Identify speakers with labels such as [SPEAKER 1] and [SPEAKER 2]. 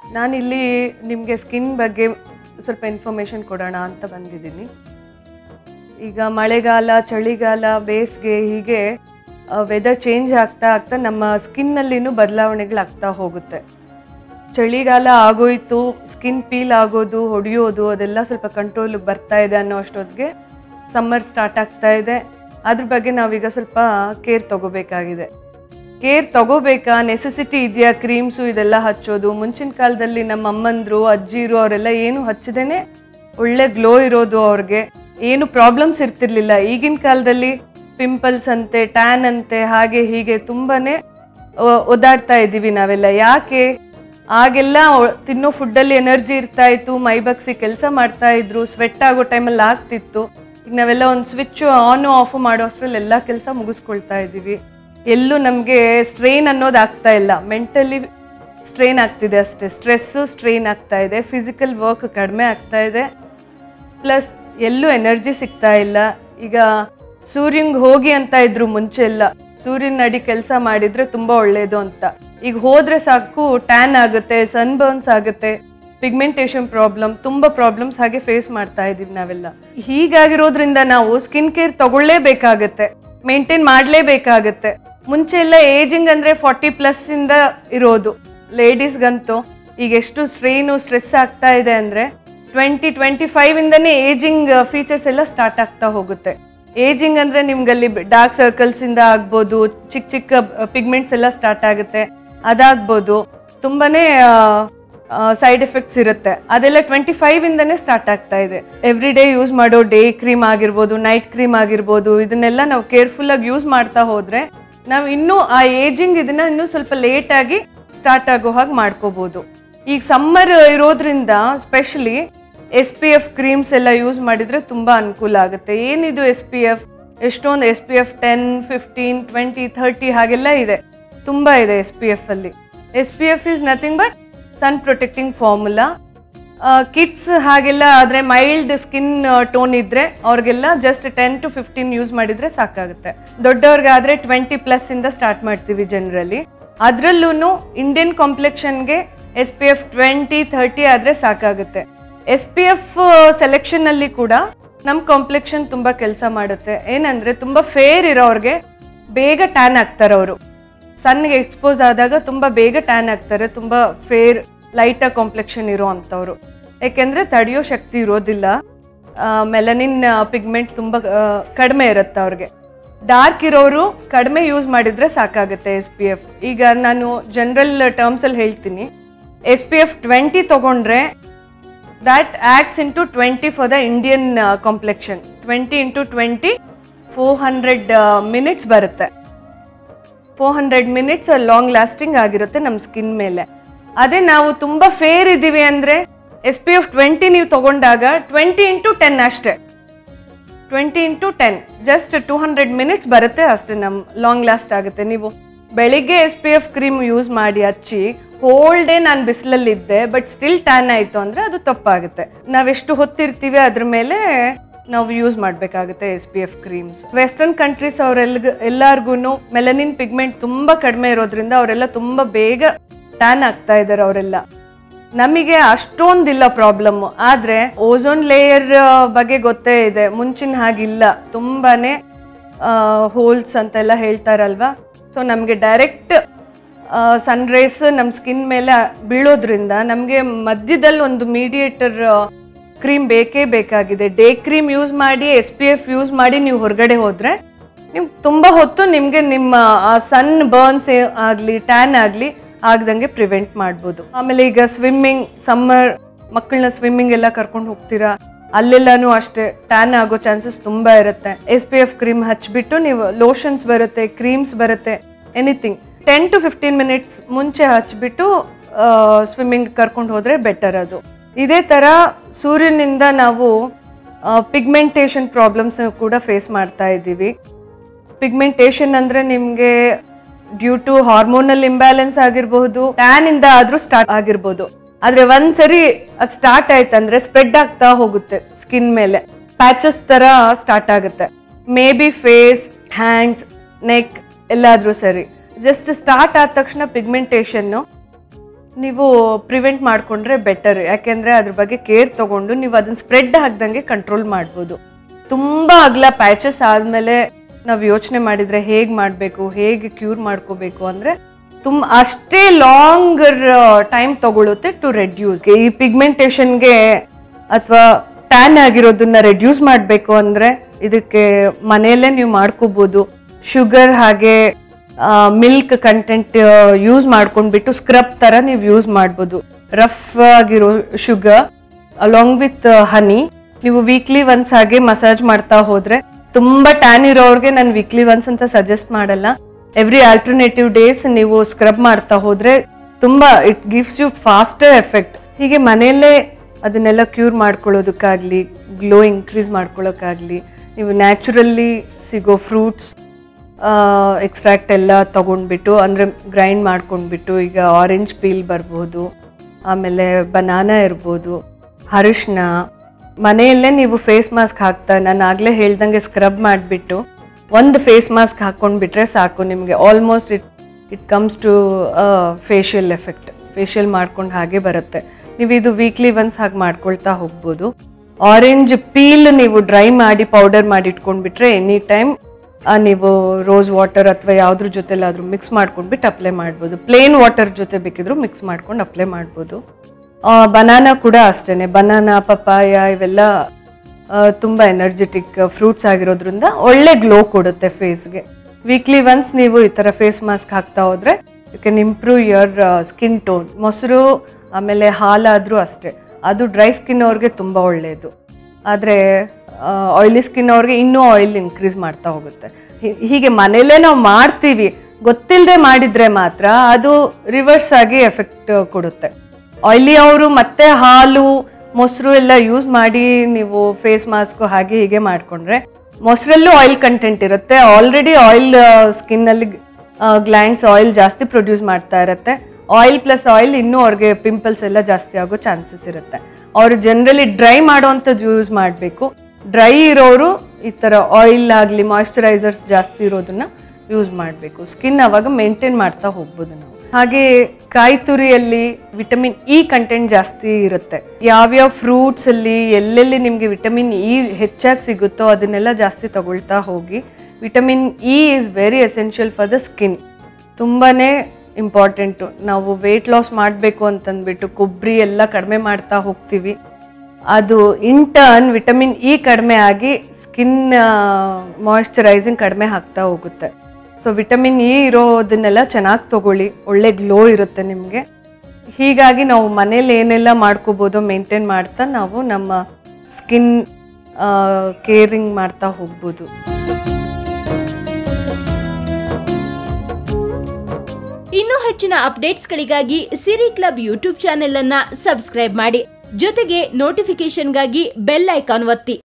[SPEAKER 1] ನಾನಿಲ್ಲಿ ನಿಮಗೆ ಸ್ಕಿನ್ ಬಗ್ಗೆ ಸ್ವಲ್ಪ ಇನ್ಫಾರ್ಮೇಷನ್ ಕೊಡೋಣ ಅಂತ ಬಂದಿದ್ದೀನಿ ಈಗ ಮಳೆಗಾಲ ಚಳಿಗಾಲ ಬೇಸಿಗೆ ಹೀಗೆ ವೆದರ್ ಚೇಂಜ್ ಆಗ್ತಾ ಆಗ್ತಾ ನಮ್ಮ ಸ್ಕಿನ್ನಲ್ಲಿನೂ ಬದಲಾವಣೆಗಳಾಗ್ತಾ ಹೋಗುತ್ತೆ ಚಳಿಗಾಲ ಆಗೋಯ್ತು ಸ್ಕಿನ್ ಪೀಲ್ ಆಗೋದು ಹೊಡೆಯೋದು ಅದೆಲ್ಲ ಸ್ವಲ್ಪ ಕಂಟ್ರೋಲಿಗೆ ಬರ್ತಾ ಇದೆ ಅನ್ನೋ ಅಷ್ಟೊತ್ತಿಗೆ ಸಮ್ಮರ್ ಸ್ಟಾರ್ಟ್ ಆಗ್ತಾ ಇದೆ ಅದ್ರ ಬಗ್ಗೆ ನಾವೀಗ ಸ್ವಲ್ಪ ಕೇರ್ ತಗೋಬೇಕಾಗಿದೆ ಕೇರ್ ತಗೋಬೇಕಾ ನೆಸೆಸಿಟಿ ಇದೆಯಾ ಕ್ರೀಮ್ಸು ಇದೆಲ್ಲ ಹಚ್ಚೋದು ಮುಂಚಿನ ಕಾಲದಲ್ಲಿ ನಮ್ಮ ಅಮ್ಮಂದ್ರು ಅಜ್ಜಿರು ಅವರೆಲ್ಲ ಏನು ಹಚ್ಚದೇನೆ ಒಳ್ಳೆ ಗ್ಲೋ ಇರೋದು ಅವ್ರಿಗೆ ಏನು ಪ್ರಾಬ್ಲಮ್ಸ್ ಇರ್ತಿರ್ಲಿಲ್ಲ ಈಗಿನ ಕಾಲದಲ್ಲಿ ಪಿಂಪಲ್ಸ್ ಅಂತೆ ಟ್ಯಾನ್ ಅಂತೆ ಹಾಗೆ ಹೀಗೆ ತುಂಬಾನೇ ಒ- ಒದ್ದಾಡ್ತಾ ಇದ್ದೀವಿ ನಾವೆಲ್ಲ ಯಾಕೆ ಆಗೆಲ್ಲ ಒ- ತಿನ್ನೋ ಫುಡ್ಡಲ್ಲಿ ಎನರ್ಜಿ ಇರ್ತಾ ಇತ್ತು ಮೈ ಬಗ್ಸಿ ಕೆಲಸ ಮಾಡ್ತಾ ಇದ್ರು ಸ್ವೆಟ್ ಆಗೋ ಟೈಮಲ್ಲಿ ಆಗ್ತಿತ್ತು ಈಗ ನಾವೆಲ್ಲ ಒಂದು ಸ್ವಿಚ್ ಆನ್ ಆಫ್ ಮಾಡೋ ಅಷ್ಟ್ರಲ್ಲಿ ಎಲ್ಲ ಕೆಲಸ ಮುಗಿಸ್ಕೊಳ್ತಾ ಇದ್ದೀವಿ ಎಲ್ಲೂ ನಮಗೆ ಸ್ಟ್ರೈನ್ ಅನ್ನೋದು ಆಗ್ತಾ ಇಲ್ಲ ಮೆಂಟಲಿ ಸ್ಟ್ರೈನ್ ಆಗ್ತಿದೆ ಅಷ್ಟೇ ಸ್ಟ್ರೆಸ್ಸು ಸ್ಟ್ರೈನ್ ಆಗ್ತಾ ಇದೆ ಫಿಸಿಕಲ್ ವರ್ಕ್ ಕಡಿಮೆ ಆಗ್ತಾ ಇದೆ ಪ್ಲಸ್ ಎಲ್ಲೂ ಎನರ್ಜಿ ಸಿಗ್ತಾ ಇಲ್ಲ ಈಗ ಸೂರ್ಯಂಗ್ ಹೋಗಿ ಅಂತ ಇದ್ರು ಮುಂಚೆ ಎಲ್ಲ ಸೂರ್ಯನ ಅಡಿ ಕೆಲಸ ಮಾಡಿದ್ರೆ ತುಂಬಾ ಒಳ್ಳೇದು ಅಂತ ಈಗ ಹೋದ್ರೆ ಸಾಕು ಟ್ಯಾನ್ ಆಗುತ್ತೆ ಸನ್ ಬರ್ನ್ಸ್ ಆಗುತ್ತೆ ಪಿಗ್ಮೆಂಟೇಷನ್ ಪ್ರಾಬ್ಲಮ್ ತುಂಬಾ ಪ್ರಾಬ್ಲಮ್ಸ್ ಹಾಗೆ ಫೇಸ್ ಮಾಡ್ತಾ ಇದೀವಿ ನಾವೆಲ್ಲ ಹೀಗಾಗಿರೋದ್ರಿಂದ ನಾವು ಸ್ಕಿನ್ ಕೇರ್ ತಗೊಳ್ಳೇಬೇಕಾಗತ್ತೆ ಮೇಂಟೈನ್ ಮಾಡಲೇಬೇಕಾಗತ್ತೆ ಮುಂಚೆ ಎಲ್ಲ ಏಜಿಂಗ್ ಅಂದ್ರೆ ಫಾರ್ಟಿ ಪ್ಲಸ್ ಇಂದ ಇರೋದು ಲೇಡೀಸ್ಗಂತೂ ಈಗ ಎಷ್ಟು ಸ್ಟ್ರೈನು ಸ್ಟ್ರೆಸ್ ಆಗ್ತಾ ಇದೆ ಅಂದ್ರೆ ಟ್ವೆಂಟಿ ಟ್ವೆಂಟಿ ಫೈವ್ ಇಂದನೇ ಏಜಿಂಗ್ ಫೀಚರ್ಸ್ ಎಲ್ಲ ಸ್ಟಾರ್ಟ್ ಆಗ್ತಾ ಹೋಗುತ್ತೆ ಏಜಿಂಗ್ ಅಂದ್ರೆ ನಿಮ್ಗಲ್ಲಿ ಡಾರ್ಕ್ ಸರ್ಕಲ್ಸ್ ಇಂದ ಆಗ್ಬೋದು ಚಿಕ್ಕ ಚಿಕ್ಕ ಪಿಗ್ಮೆಂಟ್ಸ್ ಎಲ್ಲ ಸ್ಟಾರ್ಟ್ ಆಗುತ್ತೆ ಅದಾಗ್ಬೋದು ತುಂಬಾನೇ ಸೈಡ್ ಎಫೆಕ್ಟ್ಸ್ ಇರುತ್ತೆ ಅದೆಲ್ಲ ಟ್ವೆಂಟಿ ಫೈವ್ ಇಂದನೇ ಸ್ಟಾರ್ಟ್ ಆಗ್ತಾ ಇದೆ ಎವ್ರಿ ಡೇ ಯೂಸ್ ಮಾಡೋ ಡೇ ಕ್ರೀಮ್ ಆಗಿರ್ಬೋದು ನೈಟ್ ಕ್ರೀಮ್ ಆಗಿರ್ಬೋದು ಇದನ್ನೆಲ್ಲ ನಾವು ಕೇರ್ಫುಲ್ ಆಗಿ ಯೂಸ್ ಮಾಡ್ತಾ ಹೋದ್ರೆ ನಾವು ಇನ್ನೂ ಆ ಏಜಿಂಗ್ ಇದನ್ನ ಇನ್ನೂ ಸ್ವಲ್ಪ ಲೇಟ್ ಆಗಿ ಸ್ಟಾರ್ಟ್ ಆಗೋ ಹಾಗೆ ಮಾಡ್ಕೋಬಹುದು ಈಗ ಸಮ್ಮರ್ ಇರೋದ್ರಿಂದ specially S P F creams ಎಲ್ಲ ಯೂಸ್ ಮಾಡಿದ್ರೆ ತುಂಬಾ ಅನುಕೂಲ ಆಗುತ್ತೆ ಏನಿದು ಎಸ್ ಪಿ ಎಫ್ ಎಷ್ಟೊಂದು S P F ten fifteen twenty thirty ಹಾಗೆಲ್ಲ ಇದೆ ತುಂಬಾ ಇದೆ ಎಸ್ ಪಿ ಎಫ್ ಅಲ್ಲಿ S P F is nothing but sun protecting formula kids ಹಾಗೆಲ್ಲ ಆದರೆ ಮೈಲ್ಡ್ ಸ್ಕಿನ್ ಟೋನ್ ಇದ್ರೆ ಅವ್ರಿಗೆಲ್ಲ just ten to fifteen use ಮಾಡಿದ್ರೆ ಸಾಕಾಗುತ್ತೆ ದೊಡ್ಡವ್ರಿಗಾದ್ರೆ ಟ್ವೆಂಟಿ ಪ್ಲಸ್ ಇಂದ ಸ್ಟಾರ್ಟ್ ಮಾಡ್ತೀವಿ ಜನರಲಿ ಅದರಲ್ಲೂ ಇಂಡಿಯನ್ ಕಾಂಪ್ಲೆಕ್ಷನ್ಗೆ S P F twenty thirty ಆದರೆ ಸಾಕಾಗುತ್ತೆ ಎಸ್ ಪಿ ಎಫ್ ಸೆಲೆಕ್ಷನ್ ಅಲ್ಲಿ ಕೂಡ ನಮ್ಮ ಕಾಂಪ್ಲೆಕ್ಷನ್ ತುಂಬಾ ಕೆಲಸ ಮಾಡುತ್ತೆ ಏನಂದ್ರೆ ತುಂಬಾ ಫೇರ್ ಇರೋರ್ಗೆ ಬೇಗ ಟ್ಯಾನ್ ಆಗ್ತಾರೆ ಅವರು ಸನ್ಗೆ ಎಕ್ಸ್ಪೋಸ್ ಆದಾಗ ತುಂಬಾ ಬೇಗ ಟ್ಯಾನ್ ಆಗ್ತಾರೆ ತುಂಬಾ ಫೇರ್ ಲೈಟ್ ಕಾಂಪ್ಲೆಕ್ಷನ್ ಇರೋ ಅಂಥವ್ರು ಯಾಕೆಂದ್ರೆ ತಡೆಯೋ ಶಕ್ತಿ ಇರೋದಿಲ್ಲ ಮೆಲನಿನ್ ಪಿಗ್ಮೆಂಟ್ ತುಂಬಾ ಆ, ಕಡಿಮೆ ಇರುತ್ತೆ ಅವ್ರಿಗೆ ಡಾರ್ಕ್ ಇರೋರು ಕಡಿಮೆ ಯೂಸ್ ಮಾಡಿದ್ರೆ ಸಾಕಾಗುತ್ತೆ ಎಸ್ ಪಿ ಎಫ್ ಈಗ ನಾನು ಜನರಲ್ ಟರ್ಮ್ಸ್ ಅಲ್ಲಿ ಹೇಳ್ತೀನಿ ಎಸ್ ಪಿ ಎಫ್ ಟ್ವೆಂಟಿ ತಗೊಂಡ್ರೆ that acts into twenty for the Indian complexion twenty into twenty four hundred minutes ಬರುತ್ತೆ four hundred minutes long lasting ಆಗಿರುತ್ತೆ ನಮ್ಮ ಸ್ಕಿನ್ ಮೇಲೆ ಅದೇ ನಾವು ತುಂಬಾ ಫೇರ್ ಇದ್ದೀವಿ ಅಂದ್ರೆ ಎಸ್ ಪಿ ಎಫ್ ಟ್ವೆಂಟಿ ನೀವು ತಗೊಂಡಾಗ ಟ್ವೆಂಟಿ ಇಂಟು ಟೆನ್ ಅಷ್ಟೇ twenty into ten just two hundred minutes ಬರುತ್ತೆ ಅಷ್ಟೇ ನಮ್ ಲಾಂಗ್ ಲಾಸ್ಟ್ ಆಗುತ್ತೆ ನೀವು ಬೆಳಿಗ್ಗೆ S P F cream use ಮಾಡಿ ಹಚ್ಚಿ ಹೋಲ್ ಡೇ ನಾನು ಬಿಸಿಲಲ್ಲಿದ್ದೆ ಬಟ್ ಸ್ಟಿಲ್ ಟ್ಯಾನ್ ಆಯಿತು ಅಂದರೆ ಅದು ತಪ್ಪಾಗುತ್ತೆ ನಾವೆಷ್ಟು ಹೊತ್ತಿರ್ತೀವಿ ಅದ್ರ ಮೇಲೆ ನಾವು ಯೂಸ್ ಮಾಡಬೇಕಾಗುತ್ತೆ S P F creams western countries ಅವರೆಲ್ಲ ಎಲ್ಲಾರ್ಗು ಮೆಲನಿನ್ ಪಿಗ್ಮೆಂಟ್ ತುಂಬ ಕಡಿಮೆ ಇರೋದ್ರಿಂದ ಅವರೆಲ್ಲ ತುಂಬ ಬೇಗ ಟ್ಯಾನ್ ಆಗ್ತಾ ಇದ್ದಾರೆ ಅವರೆಲ್ಲ ನಮಗೆ ಅಷ್ಟೊಂದಿಲ್ಲ ಪ್ರಾಬ್ಲಮ್ ಆದ್ರೆ ಓಝೋನ್ ಲೇಯರ್ ಬಗ್ಗೆ ಗೊತ್ತೇ ಇದೆ ಮುಂಚಿನ ಹಾಗಿಲ್ಲ ತುಂಬಾನೇ ಹೋಲ್ಸ್ ಅಂತೆಲ್ಲ ಹೇಳ್ತಾರಲ್ವಾ ಸೊ ನಮಗೆ ಡೈರೆಕ್ಟ್ ಸನ್ ರೇಸ್ ನಮ್ಮ ಸ್ಕಿನ್ ಮೇಲೆ ಬೀಳೋದ್ರಿಂದ ನಮಗೆ ಮಧ್ಯದಲ್ಲಿ ಒಂದು ಮೀಡಿಯೇಟರ್ ಕ್ರೀಮ್ ಬೇಕೇ ಬೇಕಾಗಿದೆ ಡೇ ಕ್ರೀಮ್ ಯೂಸ್ ಮಾಡಿ ಎಸ್ ಪಿ ಎಫ್ ಯೂಸ್ ಮಾಡಿ ನೀವು ಹೊರಗಡೆ ಹೋದ್ರೆ ನೀವು ತುಂಬ ಹೊತ್ತು ನಿಮಗೆ ನಿಮ್ಮ ಸನ್ ಬರ್ನ್ಸ್ ಆಗಲಿ ಟ್ಯಾನ್ ಆಗಲಿ ಆಗ್ದಂಗೆ ಪ್ರಿವೆಂಟ್ ಮಾಡ್ಬೋದು ಆಮೇಲೆ ಈಗ ಸ್ವಿಮ್ಮಿಂಗ್ ಸಮ್ಮರ್ ಮಕ್ಕಳನ್ನ ಸ್ವಿಮ್ಮಿಂಗ್ ಎಲ್ಲ ಕರ್ಕೊಂಡು ಹೋಗ್ತೀರಾ ಅಲ್ಲೆಲ್ಲಾನು ಅಷ್ಟೇ ಟ್ಯಾನ್ ಆಗೋ ಚಾನ್ಸಸ್ ತುಂಬಾ ಇರುತ್ತೆ ಎಸ್ ಪಿ ಎಫ್ ಕ್ರೀಮ್ ಹಚ್ಬಿಟ್ಟು ನೀವು ಲೋಷನ್ಸ್ ಬರುತ್ತೆ ಕ್ರೀಮ್ಸ್ ಬರುತ್ತೆ anything ten to fifteen minutes ಮುಂಚೆ ಹಚ್ಬಿಟ್ಟು ಸ್ವಿಮ್ಮಿಂಗ್ ಕರ್ಕೊಂಡು ಹೋದ್ರೆ ಬೆಟರ್ ಅದು ಇದೇ ತರ ಸೂರ್ಯನಿಂದ ನಾವು ಪಿಗ್ಮೆಂಟೇಷನ್ ಪ್ರಾಬ್ಲಮ್ಸ್ ಕೂಡ ಫೇಸ್ ಮಾಡ್ತಾ ಇದ್ದೀವಿ ಪಿಗ್ಮೆಂಟೇಷನ್ ಅಂದ್ರೆ ನಿಮ್ಗೆ ಡ್ಯೂ ಟು ಹಾರ್ಮೋನಲ್ ಇಂಬ್ಯಾಲೆನ್ಸ್ ಆಗಿರಬಹುದು ಟ್ಯಾನ್ ಇಂದ ಆದ್ರೂ ಸ್ಟಾರ್ಟ್ ಆಗಿರ್ಬೋದು ಆದ್ರೆ ಒಂದ್ಸರಿ ಅದು ಸ್ಟಾರ್ಟ್ ಆಯ್ತಂದ್ರೆ ಸ್ಪ್ರೆಡ್ ಆಗ್ತಾ ಹೋಗುತ್ತೆ ಸ್ಕಿನ್ ಮೇಲೆ ಪ್ಯಾಚಸ್ ತರ ಸ್ಟಾರ್ಟ್ ಆಗುತ್ತೆ maybe face hands neck ಎಲ್ಲಾದ್ರೂ ಸರಿ ಜಸ್ಟ್ ಸ್ಟಾರ್ಟ್ ಆದ ತಕ್ಷಣ ಪಿಗ್ಮೆಂಟೇಷನ್ ನೀವು ಪ್ರಿವೆಂಟ್ ಮಾಡ್ಕೊಂಡ್ರೆ ಬೆಟರ್ ಯಾಕೆಂದ್ರೆ ಅದ್ರ ಬಗ್ಗೆ ಕೇರ್ ತಗೊಂಡು ನೀವು ಅದನ್ನ ಸ್ಪ್ರೆಡ್ ಆಗ್ದಂಗೆ ಕಂಟ್ರೋಲ್ ಮಾಡ್ಬೋದು ತುಂಬಾ ಅಗಲ ಪ್ಯಾಚಸ್ ಆದ್ಮೇಲೆ ನಾವು ಯೋಚನೆ ಮಾಡಿದ್ರೆ ಹೇಗ್ ಮಾಡಬೇಕು ಹೇಗೆ ಕ್ಯೂರ್ ಮಾಡ್ಕೋಬೇಕು ಅಂದ್ರೆ ತುಂಬ ಅಷ್ಟೇ ಲಾಂಗ್ ಟೈಮ್ ತಗೊಳುತ್ತೆ ಟು ರೆಡ್ಯೂಸ್ ಈ ಪಿಗ್ಮೆಂಟೇಷನ್ಗೆ ಅಥವಾ ಟ್ಯಾನ್ ಆಗಿರೋದನ್ನ ರೆಡ್ಯೂಸ್ ಮಾಡಬೇಕು ಅಂದ್ರೆ ಇದಕ್ಕೆ ಮನೆಯಲ್ಲೇ ನೀವು ಮಾಡ್ಕೋಬಹುದು ಶುಗರ್ ಹಾಗೆ ಮಿಲ್ಕ್ ಕಂಟೆಂಟ್ ಯೂಸ್ ಮಾಡ್ಕೊಂಡ್ಬಿಟ್ಟು ಸ್ಕ್ರಬ್ ತರ ನೀವು ಯೂಸ್ ಮಾಡ್ಬೋದು ರಫ್ ಆಗಿರೋ ಶುಗರ್ ಅಲಾಂಗ್ ವಿತ್ ಹನಿ ನೀವು ವೀಕ್ಲಿ ಒನ್ಸ್ ಹಾಗೆ ಮಸಾಜ್ ಮಾಡ್ತಾ ಹೋದ್ರೆ ತುಂಬಾ ಟ್ಯಾನ್ ಇರೋರ್ಗೆ ನಾನು ವೀಕ್ಲಿ ಒನ್ಸ್ ಅಂತ ಸಜೆಸ್ಟ್ ಮಾಡಲ್ಲ ಎವ್ರಿ ಆಲ್ಟರ್ನೇಟಿವ್ ಡೇಸ್ ನೀವು ಸ್ಕ್ರಬ್ ಮಾಡ್ತಾ ಹೋದ್ರೆ ತುಂಬಾ it gives you faster effect ಹೀಗೆ ಮನೆಯಲ್ಲೇ ಅದನ್ನೆಲ್ಲ ಕ್ಯೂರ್ ಮಾಡ್ಕೊಳ್ಳೋದಕ್ಕಾಗ್ಲಿ ಗ್ಲೋ ಇನ್ಕ್ರೀಸ್ ಮಾಡ್ಕೊಳ್ಳೋಕ್ಕಾಗ್ಲಿ ನೀವು ನ್ಯಾಚುರಲ್ಲಿ ಸಿಗೋ ಫ್ರೂಟ್ಸ್ ಎಕ್ಸ್ಟ್ರಾಕ್ಟ್ ಎಲ್ಲ ತಗೊಂಡ್ಬಿಟ್ಟು ಅಂದರೆ ಗ್ರೈಂಡ್ ಮಾಡ್ಕೊಂಡ್ಬಿಟ್ಟು ಈಗ ಆರೆಂಜ್ ಪೀಲ್ ಬರ್ಬೋದು ಆಮೇಲೆ ಬನಾನಾ ಇರ್ಬೋದು ಅರಿಶಿನ ಮನೆಯಲ್ಲೇ ನೀವು ಫೇಸ್ ಮಾಸ್ಕ್ ಹಾಕ್ತಾ ನಾನು ಆಗಲೇ ಹೇಳ್ದಂಗೆ ಸ್ಕ್ರಬ್ ಮಾಡಿಬಿಟ್ಟು ಒಂದು ಫೇಸ್ ಮಾಸ್ಕ್ ಹಾಕ್ಕೊಂಡ್ಬಿಟ್ರೆ ಸಾಕು ನಿಮಗೆ almost it it comes to facial effect facial ಮಾಡ್ಕೊಂಡು ಹಾಗೆ ಬರುತ್ತೆ ನೀವು ಇದು ವೀಕ್ಲಿ ಒನ್ಸ್ ಹಾಗೆ ಮಾಡ್ಕೊಳ್ತಾ ಹೋಗ್ಬೋದು ಆರೆಂಜ್ ಪೀಲ್ ನೀವು ಡ್ರೈ ಮಾಡಿ ಪೌಡರ್ ಮಾಡಿ ಇಟ್ಕೊಂಡ್ಬಿಟ್ರೆ ಎನಿ ಟೈಮ್ ನೀವು ರೋಸ್ ವಾಟರ್ ಅಥವಾ ಯಾವ್ದ್ರ ಜೊತೆಲಾದ್ರೂ ಮಿಕ್ಸ್ ಮಾಡ್ಕೊಂಡ್ಬಿಟ್ಟು ಅಪ್ಲೈ ಮಾಡ್ಬೋದು ಪ್ಲೇನ್ ವಾಟರ್ ಜೊತೆ ಬೇಕಿದ್ರು ಮಿಕ್ಸ್ ಮಾಡ್ಕೊಂಡು ಅಪ್ಲೈ ಮಾಡ್ಬೋದು ಬನಾನಾ ಕೂಡ ಅಷ್ಟೇನೆ ಬನಾನಾ ಪಪಾಯ ಇವೆಲ್ಲ ಆ, ತುಂಬಾ ಎನರ್ಜೆಟಿಕ್ ಫ್ರೂಟ್ಸ್ ಆಗಿರೋದ್ರಿಂದ ಒಳ್ಳೆ ಗ್ಲೋ ಕೊಡುತ್ತೆ ಫೇಸ್ಗೆ ವೀಕ್ಲಿ ಒನ್ಸ್ ನೀವು ಈ ಥರ ಫೇಸ್ ಮಾಸ್ಕ್ ಹಾಕ್ತಾ ಹೋದ್ರೆ you can improve your skin tone ಮೊಸರು ಆಮೇಲೆ ಹಾಲಾದರೂ ಅಷ್ಟೇ ಅದು ಡ್ರೈ ಸ್ಕಿನ್ ಅವ್ರಿಗೆ ತುಂಬ ಒಳ್ಳೆಯದು ಆದರೆ ಆಯಿಲಿ ಸ್ಕಿನ್ ಅವ್ರಿಗೆ ಇನ್ನೂ ಆಯಿಲ್ ಇನ್ಕ್ರೀಸ್ ಮಾಡ್ತಾ ಹೋಗುತ್ತೆ ಹೀ- ಹೀಗೆ ಮನೇಲೇ ನಾವು ಮಾಡ್ತೀವಿ ಗೊತ್ತಿಲ್ಲದೆ ಮಾಡಿದ್ರೆ ಮಾತ್ರ ಅದು ರಿವರ್ಸ್ ಆಗಿ ಎಫೆಕ್ಟ್ ಕೊಡುತ್ತೆ ಆಯಿಲಿ ಅವರು ಮತ್ತೆ ಹಾಲು ಮೊಸರು ಎಲ್ಲ ಯೂಸ್ ಮಾಡಿ ನೀವು ಫೇಸ್ ಮಾಸ್ಕ್ ಹಾಗೆ ಹೀಗೆ ಮಾಡ್ಕೊಂಡ್ರೆ ಮೊಸರಲ್ಲೂ ಆಯಿಲ್ ಕಂಟೆಂಟ್ ಇರುತ್ತೆ ಆಲ್ರೆಡಿ ಆಯಿಲ್ ಸ್ಕಿನ್ನಲ್ಲಿ ಗ್ಲ್ಯಾಂಡ್ಸ್ ಆಯಿಲ್ ಜಾಸ್ತಿ ಪ್ರೊಡ್ಯೂಸ್ ಮಾಡ್ತಾ ಇರುತ್ತೆ ಆಯಿಲ್ ಪ್ಲಸ್ ಆಯಿಲ್ ಇನ್ನೂ ಅವ್ರಿಗೆ ಪಿಂಪಲ್ಸ್ ಎಲ್ಲ ಜಾಸ್ತಿ ಆಗೋ ಚಾನ್ಸಸ್ ಇರುತ್ತೆ ಅವರು ಜನರಲಿ ಡ್ರೈ ಮಾಡೋವಂಥದ್ದು ಯೂಸ್ ಮಾಡಬೇಕು ಡ್ರೈ ಇರೋರು ಈ ಥರ ಆಯಿಲ್ ಆಗಲಿ ಮಾಯಿಶ್ಚರೈಸರ್ಸ್ ಜಾಸ್ತಿ ಇರೋದನ್ನ ಯೂಸ್ ಮಾಡಬೇಕು ಸ್ಕಿನ್ ಅವಾಗ ಮೇಂಟೈನ್ ಮಾಡ್ತಾ ಹೋಗ್ಬೋದು ನಾವು ಹಾಗೆ ಕಾಯಿ ತುರಿಯಲ್ಲಿ ವಿಟಮಿನ್ ಇ ಕಂಟೆಂಟ್ ಜಾಸ್ತಿ ಇರುತ್ತೆ ಯಾವ್ಯಾವ ಫ್ರೂಟ್ಸ್ ಅಲ್ಲಿ ಎಲ್ಲೆಲ್ಲಿ ನಿಮಗೆ ವಿಟಮಿನ್ ಇ ಹೆಚ್ಚಾಗಿ ಸಿಗುತ್ತೋ ಅದನ್ನೆಲ್ಲ ಜಾಸ್ತಿ ತಗೊಳ್ತಾ ಹೋಗಿ vitamin E is very essential for the skin ತುಂಬಾನೇ ಇಂಪಾರ್ಟೆಂಟು ನಾವು ವೆಯ್ಟ್ ಲಾಸ್ ಮಾಡಬೇಕು ಅಂತಂದ್ಬಿಟ್ಟು ಕೊಬ್ಬರಿ ಎಲ್ಲ ಕಡಿಮೆ ಮಾಡ್ತಾ ಹೋಗ್ತೀವಿ ಅದು ಇನ್ ಟರ್ನ್ ವಿಟಮಿನ್ ಇ ಕಡಿಮೆ ಆಗಿ ಸ್ಕಿನ್ ಮಾಯಿಶ್ಚರೈಸಿಂಗ್ ಕಡಿಮೆ ಆಗ್ತಾ ಹೋಗುತ್ತೆ ಸೊ ವಿಟಮಿನ್ ಇ ಇರೋದನ್ನೆಲ್ಲ ಚೆನ್ನಾಗಿ ತಗೊಳ್ಳಿ ಒಳ್ಳೆ ಗ್ಲೋ ಇರುತ್ತೆ ನಿಮಗೆ ಹೀಗಾಗಿ ನಾವು ಮನೇಲಿ ಏನೆಲ್ಲ ಮಾಡ್ಕೋಬೋದು ಮೇಂಟೈನ್ ಮಾಡ್ತಾ ನಾವು ನಮ್ಮ ಸ್ಕಿನ್ ಕೇರಿಂಗ್ ಮಾಡ್ತಾ ಹೋಗ್ಬೋದು
[SPEAKER 2] ಇನ್ನು ಹೆಚ್ಚಿನ ಅಪ್ಡೇಟ್ಸ್ಗಳಿಗಾಗಿ ಸಿರಿ ಕ್ಲಬ್ ಯೂಟ್ಯೂಬ್ ಚಾನೆಲ್ ಅನ್ನ ಸಬ್ಸ್ಕ್ರೈಬ್ ಮಾಡಿ ಜೊತೆಗೆ ನೋಟಿಫಿಕೇಶನ್ಗಾಗಿ ಬೆಲ್ ಐಕಾನ್ ಒತ್ತಿ